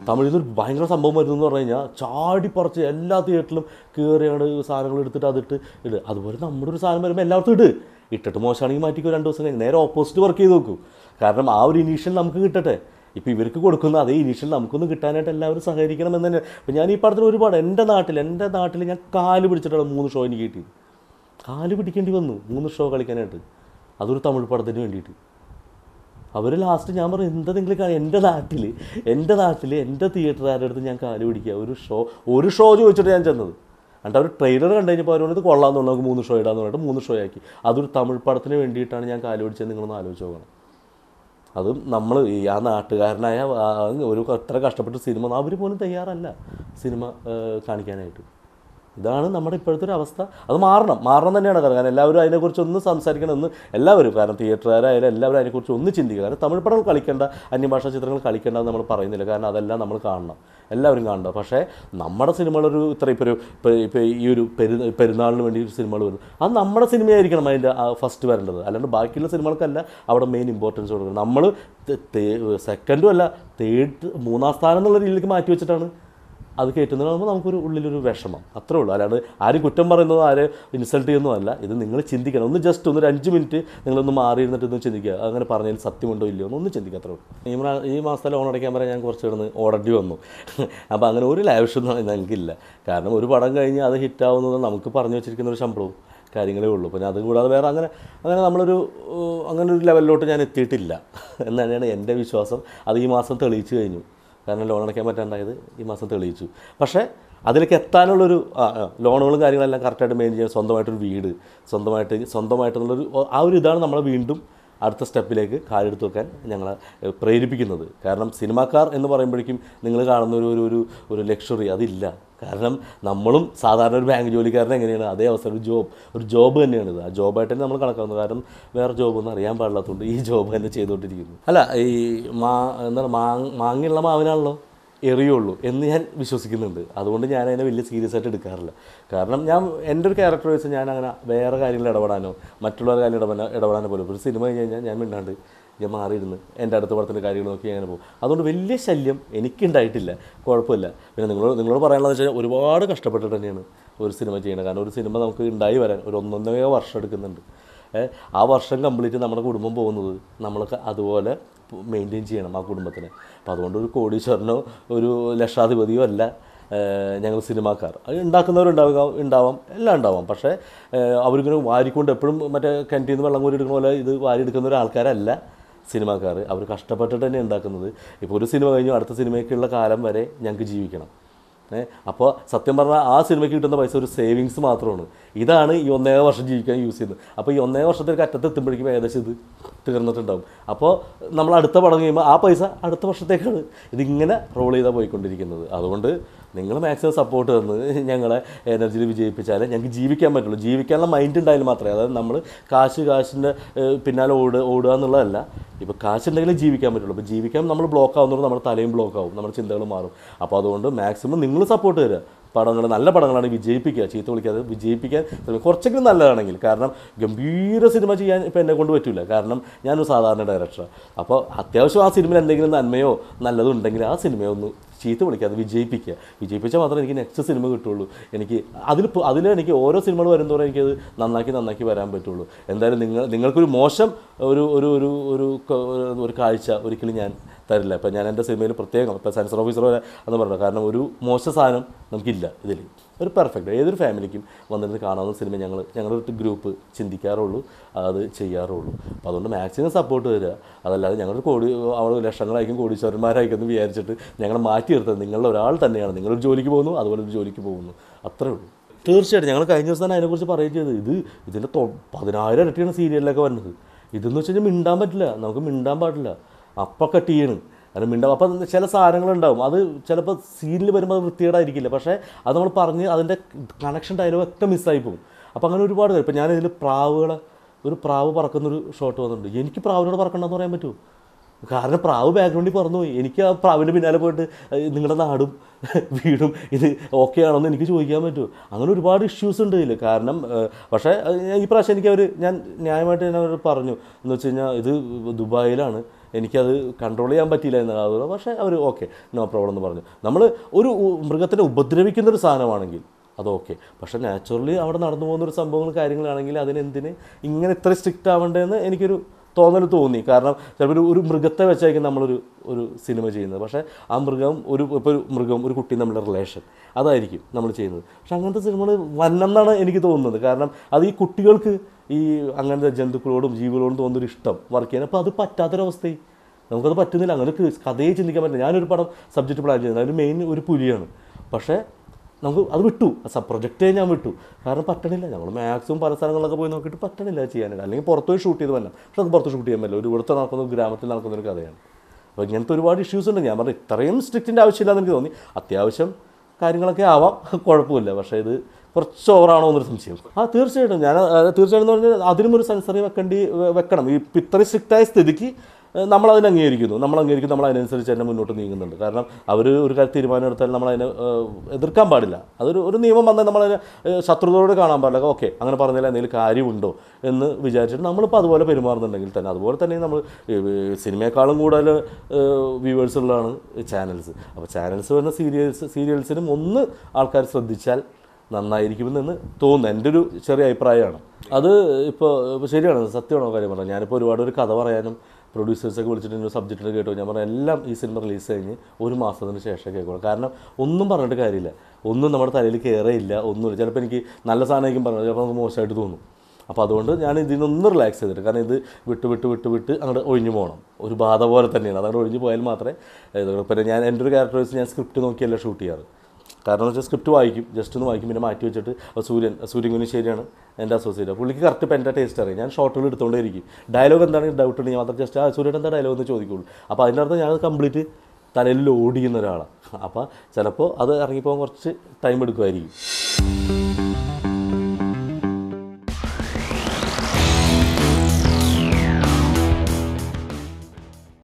തമിഴിൽ നിന്ന് ഒരു ഭയങ്കര സംഭവം വരുന്നു എന്ന് പറഞ്ഞു കഴിഞ്ഞാൽ ചാടിപ്പറച്ച് എല്ലാ തിയേറ്ററിലും കയറിയാണ് സാധനങ്ങൾ എടുത്തിട്ട് അതിട്ട് ഇട് അതുപോലെ നമ്മുടെ ഒരു സാധനം വരുമ്പോൾ എല്ലായിടത്തും ഇട് ഇട്ടിട്ട് മോശമാണെങ്കിൽ മാറ്റിക്കോ രണ്ട് ദിവസം കഴിഞ്ഞ് നേരെ ഓപ്പോസിറ്റ് വർക്ക് ചെയ്ത് നോക്കൂ കാരണം ആ ഒരു ഇനീഷ്യൽ നമുക്ക് കിട്ടട്ടെ ഇപ്പോൾ ഇവർക്ക് കൊടുക്കുന്ന അതേ ഇനീഷ്യൽ നമുക്കൊന്ന് കിട്ടാനായിട്ട് എല്ലാവരും സഹകരിക്കണം എന്ന് തന്നെ ഇപ്പം ഞാൻ ഈ പടത്തിന് ഒരുപാട് എൻ്റെ നാട്ടിൽ എൻ്റെ നാട്ടിൽ ഞാൻ കാല് പിടിച്ചിട്ടാണ് മൂന്ന് ഷോ എനിക്ക് കിട്ടിയത് കാല് പിടിക്കേണ്ടി വന്നു മൂന്ന് ഷോ കളിക്കാനായിട്ട് അതൊരു തമിഴ് പടത്തിന് വേണ്ടിയിട്ട് അവർ ലാസ്റ്റ് ഞാൻ പറഞ്ഞു എന്താ നിങ്ങൾ കാ- എൻ്റെ നാട്ടിൽ എൻ്റെ നാട്ടിൽ എൻ്റെ തിയേറ്ററുകാരുടെ അടുത്ത് ഞാൻ കാല് പിടിക്കുക ഒരു ഷോ ഒരു ഷോ ചോദിച്ചിട്ട് ഞാൻ ചെന്നത് എന്നിട്ട് അവർ ട്രെയിലർ കണ്ടു കഴിഞ്ഞപ്പോൾ അവരോട് ഇത് കൊള്ളാമെന്ന് പറഞ്ഞു നമുക്ക് മൂന്ന് ഷോ ഇടാന്ന് പറഞ്ഞിട്ട് മൂന്ന് ഷോ ആക്കി അതൊരു തമിഴ് പടത്തിന് വേണ്ടിയിട്ടാണ് ഞാൻ കാല് പിടിച്ചത് നിങ്ങളൊന്ന് ആലോചിച്ച് നോക്കണം അതും നമ്മൾ ഈ ആ നാട്ടുകാരനായ ആ ഒരു അത്ര കഷ്ടപ്പെട്ട് സിനിമ അവർ പോലും തയ്യാറല്ല സിനിമ ഏഹ്, കാണിക്കാനായിട്ട് ഇതാണ് നമ്മുടെ ഇപ്പോഴത്തെ ഒരു അവസ്ഥ അത് മാറണം മാറണം തന്നെയാണ് കാരണം കാരണം എല്ലാവരും അതിനെക്കുറിച്ച് ഒന്ന് സംസാരിക്കണം എന്ന് എല്ലാവരും കാരണം തിയേറ്ററുകാരായാലും എല്ലാവരും അതിനെക്കുറിച്ച് ഒന്ന് ചിന്തിക്കുക കാരണം തമിഴ് പടങ്ങൾ കളിക്കേണ്ട അന്യഭാഷാ ചിത്രങ്ങൾ കളിക്കേണ്ട എന്ന് നമ്മൾ പറയുന്നില്ല കാരണം അതെല്ലാം നമ്മൾ കാണണം എല്ലാവരും കാണണം പക്ഷേ നമ്മുടെ സിനിമകളൊരു ഇത്ര ഇപ്പോൾ ഒരു ഇപ്പോൾ ഇപ്പോൾ ഈ ഒരു പെരു പെരുന്നാളിന് വേണ്ടി ഒരു സിനിമകൾ വരുന്നു അത് നമ്മുടെ സിനിമയായിരിക്കണം അതിൻ്റെ ഫസ്റ്റ് വരേണ്ടത് അല്ലാണ്ട് ബാക്കിയുള്ള സിനിമകൾക്കല്ല അവിടെ മെയിൻ ഇമ്പോർട്ടൻസ് കൊടുക്കുന്നത് നമ്മൾ സെക്കൻഡും അല്ല തേർഡ് മൂന്നാം സ്ഥാനം എന്നുള്ള രീതിയിലേക്ക് മാറ്റി വെച്ചിട്ടാണ് അത് കയറ്റുന്നത് കാണുമ്പോൾ നമുക്കൊരു ഉള്ളിലൊരു വിഷമം അത്രേ ഉള്ളൂ അല്ലാണ്ട് ആരും കുറ്റം പറയുന്നതോ ആരും ഇൻസൾട്ട് ചെയ്യുന്നതല്ല ഇത് നിങ്ങൾ ചിന്തിക്കണം ഒന്ന് ജസ്റ്റ് ഒന്ന് ഒരു അഞ്ച് മിനിറ്റ് നിങ്ങളൊന്ന് മാറി ഇരുന്നിട്ട് ഒന്ന് ചിന്തിക്കുക അങ്ങനെ പറഞ്ഞതിൽ സത്യമുണ്ടോ ഇല്ലയോ എന്ന് ഒന്ന് ചിന്തിക്കുക അത്രേ ഉള്ളൂ ഈ മാ- ഈ മാസത്തെ ലോൺ അടയ്ക്കാൻ പറയാൻ ഞാൻ കുറച്ച് കിടന്ന് ഓടേണ്ടി വന്നു അപ്പോൾ അങ്ങനെ ഒരു ലാവിഷൊന്നും ഞങ്ങൾക്കില്ല കാരണം ഒരു പടം കഴിഞ്ഞ് അത് ഹിറ്റാവുന്നത് നമുക്ക് പറഞ്ഞു വെച്ചിരിക്കുന്ന ഒരു ശമ്പളവും കാര്യങ്ങളേ ഉള്ളൂ പിന്നെ അത് കൂടാതെ വേറെ അങ്ങനെ അങ്ങനെ നമ്മളൊരു ഏഹ്, അങ്ങനെ ഒരു ലെവലിലോട്ട് ഞാൻ എത്തിയിട്ടില്ല എന്ന് തന്നെയാണ് എൻ്റെ വിശ്വാസം അത് ഈ മാസം തെളിയിച്ചു കഴിഞ്ഞു കാരണം ലോൺ അടയ്ക്കാൻ പറ്റാണ്ടായത് ഈ മാസം തെളിയിച്ചു പക്ഷേ അതിലേക്ക് എത്താനുള്ളൊരു ആ, ആ, ലോണുകളും കാര്യങ്ങളെല്ലാം കറക്റ്റായിട്ട് മെയിൻ ചെയ്യാൻ സ്വന്തമായിട്ടൊരു വീട് സ്വന്തമായിട്ട് സ്വന്തമായിട്ടുള്ളൊരു ആ ഒരു ഇതാണ് നമ്മളെ വീണ്ടും അടുത്ത സ്റ്റെപ്പിലേക്ക് കാലെടുത്ത് വെക്കാൻ ഞങ്ങളെ ഏഹ്, പ്രേരിപ്പിക്കുന്നത് കാരണം സിനിമാക്കാർ എന്ന് പറയുമ്പോഴേക്കും നിങ്ങൾ കാണുന്ന ഒരു ഒരു ഒരു ഒരു ലക്ഷറി അതില്ല കാരണം നമ്മളും സാധാരണ ഒരു ബാങ്ക് ജോലിക്കാരൻ എങ്ങനെയാണ് അതേ അവസ്ഥ ഒരു ജോബ് ഒരു ജോബ് തന്നെയാണിത് ആ ജോബായിട്ട് തന്നെ നമ്മൾ കണക്കാക്കുന്നത് കാരണം വേറെ ജോബൊന്നും അറിയാൻ പാടില്ലാത്തതുകൊണ്ട് ഈ ജോബ് തന്നെ ചെയ്തുകൊണ്ടിരിക്കുന്നു അല്ല ഈ മാ എന്താണ് മാങ് മാങ്ങയുള്ള മാവിനാണല്ലോ എറിയുള്ളൂ എന്ന് ഞാൻ വിശ്വസിക്കുന്നുണ്ട് അതുകൊണ്ട് ഞാൻ അതിനെ വലിയ സീരിയസ് ആയിട്ട് എടുക്കാറില്ല കാരണം ഞാൻ എൻ്റെ ഒരു ക്യാരക്ടർ വെച്ച് ഞാൻ അങ്ങനെ വേറെ കാര്യങ്ങളിൽ ഇടപെടാനോ മറ്റുള്ളവരുടെ കാര്യം ഇടപെടാനോ ഇടപെടാനോ പോലും ഒരു സിനിമ കഴിഞ്ഞ് കഴിഞ്ഞാൽ ഞാൻ മിണ്ടാണ്ട് ഞാൻ മാറിയിരുന്ന് എൻ്റെ അടുത്ത പടത്തിൻ്റെ കാര്യങ്ങൾ നോക്കി അങ്ങനെ പോകും അതുകൊണ്ട് വലിയ ശല്യം എനിക്കുണ്ടായിട്ടില്ല കുഴപ്പമില്ല പിന്നെ നിങ്ങളോട് നിങ്ങളോട് പറയാനുള്ളത് വെച്ചാൽ ഒരുപാട് കഷ്ടപ്പെട്ടിട്ട് തന്നെയാണ് ഒരു സിനിമ ചെയ്യണത് കാരണം ഒരു സിനിമ നമുക്ക് ഉണ്ടായി വരാൻ ഒരു ഒന്നൊന്നര വർഷം എടുക്കുന്നുണ്ട് ഏ, ആ വർഷം കംപ്ലീറ്റ് നമ്മുടെ കുടുംബം പോകുന്നത് നമ്മളൊക്കെ അതുപോലെ മെയിൻറ്റെയിൻ ചെയ്യണം ആ കുടുംബത്തിനെ അപ്പോൾ അതുകൊണ്ട് ഒരു കോടീശ്വരനോ ഒരു ലക്ഷാധിപതിയോ അല്ല ഏഹ് ഞങ്ങൾ സിനിമാക്കാർ അത് ഉണ്ടാക്കുന്നവരുണ്ടാവുക ഉണ്ടാവാം എല്ലാം ഉണ്ടാവാം പക്ഷേ ഏഹ് അവരിങ്ങനെ വാരിക്കൊണ്ട് എപ്പോഴും മറ്റേ കിണറ്റിൽ നിന്ന് വെള്ളം കോരി എടുക്കുന്ന പോലെ ഇത് വാരി എടുക്കുന്ന ഒരു ആൾക്കാരല്ല സിനിമാക്കാർ അവർ കഷ്ടപ്പെട്ടിട്ട് തന്നെ ഉണ്ടാക്കുന്നത് ഇപ്പോൾ ഒരു സിനിമ കഴിഞ്ഞു അടുത്ത സിനിമയ്ക്കുള്ള കാലം വരെ ഞങ്ങൾക്ക് ജീവിക്കണം ഏ അപ്പോൾ സത്യം പറഞ്ഞാൽ ആ സിനിമയ്ക്ക് കിട്ടുന്ന പൈസ ഒരു സേവിങ്സ് മാത്രമാണ് ഇതാണ് ഈ ഒന്നേക വർഷം ജീവിക്കാൻ യൂസ് ചെയ്യുന്നത് അപ്പോൾ ഈ ഒന്നേക വർഷത്തേക്ക് അറ്റത്ത് എത്തുമ്പോഴേക്കും ഏകദേശം ഇത് തീർന്നിട്ടുണ്ടാവും അപ്പോൾ നമ്മൾ അടുത്ത പടം കഴിയുമ്പോൾ ആ പൈസ അടുത്ത വർഷത്തേക്കാണ് ഇതിങ്ങനെ റോൾ ചെയ്താൽ പോയിക്കൊണ്ടിരിക്കുന്നത് അതുകൊണ്ട് നിങ്ങൾ മാക്സിമം സപ്പോർട്ട് തന്ന് ഞങ്ങളെ എനർജിയിൽ വിജയിപ്പിച്ചാലേ ഞങ്ങൾക്ക് ജീവിക്കാൻ പറ്റുള്ളൂ ജീവിക്കാനുള്ള മൈൻഡ് ഉണ്ടായാലും മാത്രമേ അതായത് നമ്മൾ കാശ് കാശിൻ്റെ പിന്നാലെ ഓടുക ഓടുക എന്നുള്ളതല്ല ഇപ്പോൾ കാശുണ്ടെങ്കിലേ ജീവിക്കാൻ പറ്റുള്ളൂ അപ്പോൾ ജീവിക്കാൻ നമ്മൾ ബ്ലോക്ക് ആവുന്നതോടെ നമ്മുടെ തലയും ബ്ലോക്ക് ആവും നമ്മുടെ ചിന്തകൾ മാറും അപ്പോൾ അതുകൊണ്ട് മാക്സിമം നിങ്ങൾ സപ്പോർട്ട് തരിക പടങ്ങൾ നല്ല പടങ്ങളാണ് വിജയിപ്പിക്കുക ചീത്ത വിളിക്കാതെ വിജയിപ്പിക്കാൻ ശ്രമിക്കുക. കുറച്ചെങ്കിലും നല്ലതാണെങ്കിൽ കാരണം ഗംഭീര സിനിമ ചെയ്യാൻ ഇപ്പോൾ എന്നെ കൊണ്ട് പറ്റില്ല കാരണം ഞാനൊരു സാധാരണ ഡയറക്ടറാണ് അപ്പോൾ അത്യാവശ്യം ആ സിനിമയിൽ എന്തെങ്കിലും നന്മയോ നല്ലതും ഉണ്ടെങ്കിൽ ആ സിനിമയെ ഒന്ന് ചീത്ത വിളിക്കാതെ വിജയിപ്പിക്കുക വിജയിപ്പിച്ചാൽ മാത്രമേ എനിക്ക് നെക്സ്റ്റ് സിനിമ കിട്ടുള്ളൂ എനിക്ക് അതിൽ അതിൽ എനിക്ക് ഓരോ സിനിമകൾ വരുന്നതോടെ എനിക്കത് നന്നാക്കി നന്നാക്കി വരാൻ പറ്റുള്ളൂ എന്തായാലും നിങ്ങൾ നിങ്ങൾക്കൊരു മോശം ഒരു ഒരു ഒരു ഒരു ക- ഒരു കാഴ്ച ഒരിക്കലും ഞാൻ തരില്ല ഇപ്പം ഞാൻ എൻ്റെ സിനിമയിൽ പ്രത്യേകം ഇപ്പോൾ സെൻസർ ഓഫീസർ വരെ എന്ന് പറഞ്ഞു കാരണം ഒരു മോശം സാധനം നമുക്കില്ല ഇതിൽ ഒരു പെർഫെക്റ്റ് ഏതൊരു ഫാമിലിക്കും വന്നിരുന്ന് കാണാവുന്ന സിനിമ ഞങ്ങൾ ഞങ്ങളുടെ ഗ്രൂപ്പ് ചിന്തിക്കാറുള്ളൂ അത് ചെയ്യാറുള്ളൂ അപ്പോൾ അതുകൊണ്ട് മാക്സിമം സപ്പോർട്ട് തരിക അതല്ലാതെ ഞങ്ങളൊരു കോടി അവിടെ ലക്ഷങ്ങളായിരിക്കും കോടീശ്വരന്മാരായിരിക്കും എന്ന് വിചാരിച്ചിട്ട് ഞങ്ങളെ മാറ്റി നിർത്തുന്നത് നിങ്ങളുടെ ഒരാൾ തന്നെയാണ് നിങ്ങളൊരു ജോലിക്ക് പോകുന്നു അതുപോലെ ഒരു ജോലിക്ക് പോകുന്നു അത്രേ ഉള്ളൂ തീർച്ചയായിട്ടും ഞങ്ങൾ കഴിഞ്ഞ ദിവസം തന്നെ അതിനെക്കുറിച്ച് പറയുകയും ചെയ്തു ഇത് ഇതിൻ്റെ തൊ പതിനായിരം ഇരട്ടിയാണ് സീരിയലിലൊക്കെ വന്നത് ഇതെന്ന് വെച്ച് കഴിഞ്ഞാൽ മിണ്ടാൻ പറ്റില്ല നമുക്ക് മിണ്ടാൻ പാടില്ല അപ്പം കട്ട് ചെയ്യണം അത് മിണ്ടാവും അപ്പം ചില സാധനങ്ങളുണ്ടാവും അത് ചിലപ്പോൾ സീനിൽ വരുമ്പോൾ അത് വൃത്തികേടായിരിക്കില്ല പക്ഷേ അത് നമ്മൾ പറഞ്ഞ് അതിൻ്റെ കണക്ഷൻ ഡയലോഗ് ഒക്കെ മിസ്സായി പോകും അപ്പോൾ അങ്ങനെ ഒരുപാട് കാര്യം ഇപ്പം ഞാനിതിൽ പ്രാവുകളെ ഒരു പ്രാവ് പറക്കുന്നൊരു ഷോട്ട് വന്നിട്ടുണ്ട് എനിക്ക് പ്രാവിനോട് പറക്കണ്ടെന്ന് പറയാൻ പറ്റുമോ കാരണം പ്രാവ് ബാക്ക്ഗ്രൗണ്ടിൽ പറന്നു പോയി എനിക്ക് ആ പ്രാവിൻ്റെ പിന്നാലെ പോയിട്ട് ഏഹ്, നിങ്ങളുടെ നാടും വീടും ഇത് ഓക്കെ ആണോന്ന് എനിക്ക് ചോദിക്കാൻ പറ്റുമോ അങ്ങനെ ഒരുപാട് ഇഷ്യൂസ് ഉണ്ട് ഇതിൽ കാരണം ഏഹ്, പക്ഷേ ഏഹ്, ഈ പ്രാവശ്യം എനിക്ക് അവർ ഞാൻ ന്യായമായിട്ട് ഞാൻ അവർ പറഞ്ഞു എന്ന് വെച്ച് കഴിഞ്ഞാൽ ഇത് ദുബായിലാണ് എനിക്കത് കൺട്രോൾ ചെയ്യാൻ പറ്റിയില്ല എന്നാണ് അവർ പക്ഷേ അവർ ഓക്കെ നോ പ്രോബ്ലം എന്ന് പറഞ്ഞു നമ്മൾ ഒരു ഉ- മൃഗത്തിനെ ഉപദ്രവിക്കുന്ന ഒരു സാധനമാണെങ്കിൽ അത് ഓക്കെ പക്ഷേ നാച്ചുറലി അവിടെ നടന്നു പോകുന്ന ഒരു സംഭവങ്ങൾ കാര്യങ്ങളാണെങ്കിൽ അതിനെന്തിന് ഇങ്ങനെ ഇത്ര സ്ട്രിക്റ്റ് ആവേണ്ടതെന്ന് എനിക്കൊരു തോന്നൽ തോന്നി കാരണം ചിലപ്പോൾ ഒരു ഒരു മൃഗത്തെ വെച്ചായിരിക്കും നമ്മളൊരു ഒരു സിനിമ ചെയ്യുന്നത് പക്ഷേ ആ മൃഗം ഒരു ഇപ്പോൾ ഒരു മൃഗം ഒരു കുട്ടി നമ്മളുടെ റിലേഷൻ അതായിരിക്കും നമ്മൾ ചെയ്യുന്നത് പക്ഷെ അങ്ങനത്തെ സിനിമകൾ വരണം എന്നാണ് എനിക്ക് തോന്നുന്നത് കാരണം അത് ഈ കുട്ടികൾക്ക് ഈ അങ്ങനത്തെ ജന്തുക്കളോടും ജീവികളോടും തോന്നുന്നൊരു ഇഷ്ടം വർക്ക് ചെയ്യാൻ അപ്പോൾ അത് പറ്റാത്തൊരവസ്ഥയും നമുക്കത് പറ്റുന്നില്ല അങ്ങനെ ഒരു കഥയെ ചിന്തിക്കാൻ പറ്റില്ല ഞാനൊരു പടം സബ്ജക്റ്റ് പ്ലാൻ ചെയ്യുന്നത് അതിൽ മെയിൻ ഒരു പുലിയാണ് പക്ഷേ നമുക്ക് അത് വിട്ടു ആ പ്രൊജക്റ്റേ ഞാൻ വിട്ടു കാരണം പറ്റണില്ല ഞങ്ങൾ മാക്സിമം പല സ്ഥലങ്ങളിലൊക്കെ പോയി നോക്കിയിട്ട് പറ്റണില്ല ചെയ്യാനായിട്ട് അല്ലെങ്കിൽ പുറത്ത് പോയി ഷൂട്ട് ചെയ്ത് വരണം പക്ഷെ നമുക്ക് പുറത്ത് ഷൂട്ട് ചെയ്യാൻ പറ്റില്ല ഒരു ഇവിടുത്തെ നടക്കുന്ന ഒരു ഗ്രാമത്തിൽ നടക്കുന്ന ഒരു കഥയാണ് അപ്പോൾ ഇങ്ങനത്തെ ഒരുപാട് ഇഷ്യൂസ് ഉണ്ട് ഞാൻ പറഞ്ഞു ഇത്രയും സ്ട്രിക്റ്റിൻ്റെ ആവശ്യമില്ലാന്ന് എനിക്ക് തോന്നി അത്യാവശ്യം കാര്യങ്ങളൊക്കെ ആവാം കുഴപ്പമില്ല പക്ഷേ ഇത് കുറച്ച് ഓവറാണോ എന്നൊരു സംശയം ആ തീർച്ചയായിട്ടും ഞാൻ ആ, തീർച്ചയായിട്ടും എന്ന് പറഞ്ഞാൽ അതിനും ഒരു സെൻസറി വെക്കേണ്ടി വെ- വെക്കണം ഈ ഇപ്പം ഇത്രയും സ്ട്രിക്റ്റായ സ്ഥിതിക്ക് ഏഹ്, നമ്മളതിനെ അംഗീകരിക്കുന്നു നമ്മൾ അംഗീകരിക്കുന്നു നമ്മൾ അതിനനുസരിച്ച് തന്നെ മുന്നോട്ട് നീങ്ങുന്നുണ്ട് കാരണം അവർ ഒരു കാര്യം തീരുമാനം എടുത്താൽ നമ്മൾ അതിനെ ഏഹ്, എതിർക്കാൻ പാടില്ല അതൊരു ഒരു നിയമം വന്നാൽ നമ്മളതിനെ ഏഹ്, ശത്രുതയോട് കാണാൻ പാടില്ല ഓക്കെ അങ്ങനെ പറഞ്ഞാൽ എന്തെങ്കിലും കാര്യമുണ്ടോ എന്ന് വിചാരിച്ചിട്ട് നമ്മളിപ്പോൾ അതുപോലെ പെരുമാറുന്നുണ്ടെങ്കിൽ തന്നെ അതുപോലെ തന്നെ നമ്മൾ സിനിമയെക്കാളും കൂടുതൽ വ്യൂവേഴ്സ് ഉള്ളതാണ് ചാനൽസ് അപ്പോൾ ചാനൽസ് വരുന്ന സീരിയൽസ് സീരിയൽസിനും ഒന്ന് ആൾക്കാർ ശ്രദ്ധിച്ചാൽ നന്നായിരിക്കുമെന്ന് തോന്നുന്നു എൻ്റെ ഒരു ചെറിയ അഭിപ്രായമാണ് അത് ഇപ്പോൾ ഇപ്പോൾ ശരിയാണ് സത്യമാണോ കാര്യം പറഞ്ഞത് ഞാനിപ്പോൾ ഒരുപാട് ഒരു കഥ പറയാനും പ്രൊഡ്യൂസേഴ്സൊക്കെ വിളിച്ചിട്ട് ഒരു സബ്ജക്റ്റിൽ കേട്ടോ ഞാൻ പറഞ്ഞ എല്ലാം ഈ സിനിമ റിലീസ് കഴിഞ്ഞ് ഒരു മാസത്തിന് ശേഷം കേൾക്കണം കാരണം ഒന്നും പറഞ്ഞിട്ട് കാര്യമില്ല ഒന്നും നമ്മുടെ തലയിൽ കയറയില്ല ഒന്നുമില്ല ചിലപ്പോൾ എനിക്ക് നല്ല സാധനമായിരിക്കും പറഞ്ഞത് ചിലപ്പോൾ നമുക്ക് മോശമായിട്ട് തോന്നും അപ്പോൾ അതുകൊണ്ട് ഞാൻ ഇതിൽ നിന്നൊന്ന് റിലാക്സ് ചെയ്തിട്ട് കാരണം ഇത് വിട്ട് വിട്ട് വിട്ട് വിട്ട് അങ്ങോട്ട് ഒഴിഞ്ഞു പോകണം ഒരു ബാധ പോലെ തന്നെയാണ് അതങ്ങോട്ട് ഒഴിഞ്ഞു പോയാൽ മാത്രമേ ഇത് പിന്നെ ഞാൻ എൻ്റെ ഒരു ക്യാരക്ടർ വെച്ച് ഞാൻ സ്ക്രിപ്റ്റ് നോക്കിയല്ല ഷൂട്ട് ചെയ്യാറ് കാരണം എന്ന് വെച്ചാൽ സ്ക്രിപ്റ്റ് വായിക്കും ജസ്റ്റ് ഒന്ന് വായിക്കും പിന്നെ മാറ്റി വെച്ചിട്ട് അപ്പോൾ സൂര്യൻ സൂര്യൻ കുനിശ്ശേരിയാണ് എൻ്റെ അസോസിയേറ്റ് പുള്ളിക്ക് കറക്റ്റ് ഇപ്പം എൻ്റെ ടേസ്റ്റ് അറിയാം ഞാൻ ഷോർട്ടുകൾ എടുത്തുകൊണ്ടേ ഇരിക്കും ഡയലോഗ് എന്താണെങ്കിൽ ഡൗട്ട് ഉണ്ടെങ്കിൽ മാത്രം ജസ്റ്റ് ആ സൂര്യൻ എന്താ ഡയലോഗ് എന്ന് ചോദിക്കുള്ളൂ അപ്പോൾ അതിൻ്റെ അർത്ഥം ഞാൻ കംപ്ലീറ്റ് തലയിൽ ലോഡ് ചെയ്യുന്ന ഒരാളാണ് അപ്പോൾ ചിലപ്പോൾ അത് ഇറങ്ങിപ്പോകാൻ കുറച്ച് ടൈം എടുക്കുമായിരിക്കും